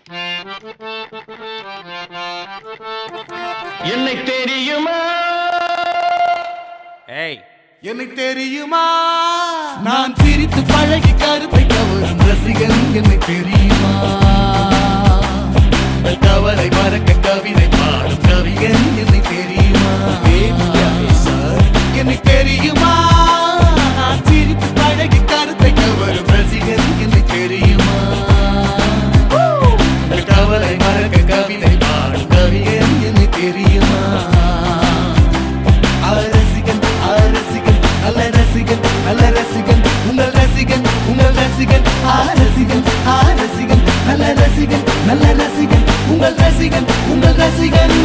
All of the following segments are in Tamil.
என்னை தெரியுமா ஏய் என்னை தெரியுமா நான் சிரித்து பழகி கருத்தை கவரும் ரசிகன் என்னை தெரியுமா கவலை மறக்க கவிதை பாடும் கவிஞன் என்னை தெரியுமா என்னை தெரியுமா நான் சிரித்து பழகி கருத்தை கவரும் ரசிகன் என்னை தெரியுமா கவலை மறக்க கவிதை பாடும் கவிஞன் என்னை தெரியுமா ரசிகன் ரசிகன் நல்ல ரசிகன் நல்ல ரசிகன் உங்கள் ரசிகன் உங்கள் ரசிகன் ரசிகன் ரசிகன் நல்ல ரசிகன் நல்ல ரசிகன் உங்கள் ரசிகன் உங்கள் ரசிகன்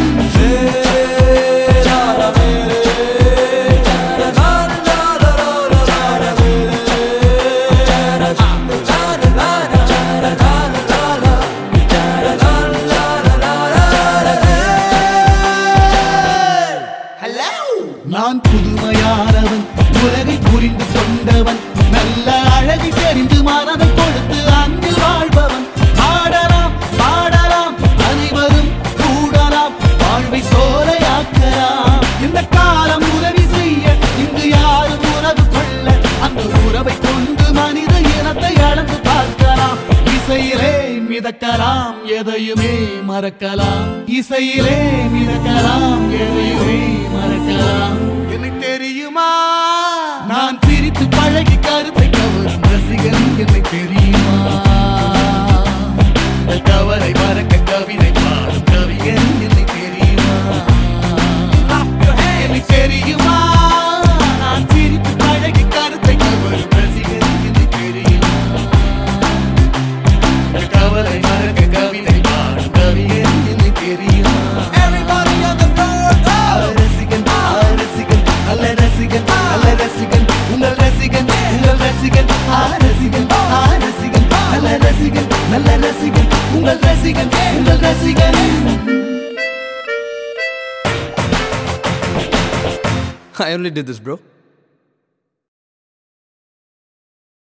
நான் புதுமையானவன் உலகை புரிந்து கொண்டவன் நல்ல அழகை தெரிந்து மனதை கொடுத்து அங்கு வாழ்பவன் ஆடலாம் பாடலாம் அனைவரும் கூடலாம் வாழ்வை சோலையாக்கலாம் இந்த காலம் உதவி செய்ய இங்கு யாரும் உறவு கொள்ள அந்த உறவை கொண்டு மனித இனத்தை அளந்து பார்க்கலாம் இசையிலே மிதக்கலாம் எதையுமே மறக்கலாம் இசையிலே மிதக்கலாம் எதையுமே மறக்கலாம் என்னை தெரியுமா நான் சிரித்து பழகி கருத்தை கவரும் ரசிகன் என்னை தெரியுமா கவலை மறக்க கவிதை பாடும் கவியன் என்னை தெரியுமா என்னை தெரியுமா நான் சிரித்து பழகி கருத்தை கவரும் ரசிகன் என்னை தெரியுமா கவலை மறக்க கவிதை பாடும் கவியன் என்னை தெரியுமா Everybody on the floor go ரசிகன் ரசிகன் நல்ல ரசிகன் நல்ல ரசிகன் உங்கள் ரசிகன் உங்கள் ரசிகன் ரசிகன் ரசிகன் நல்ல ரசிகன் நல்ல ரசிகன் உங்கள் ரசிகன் உங்கள் ரசிகன் I only did this bro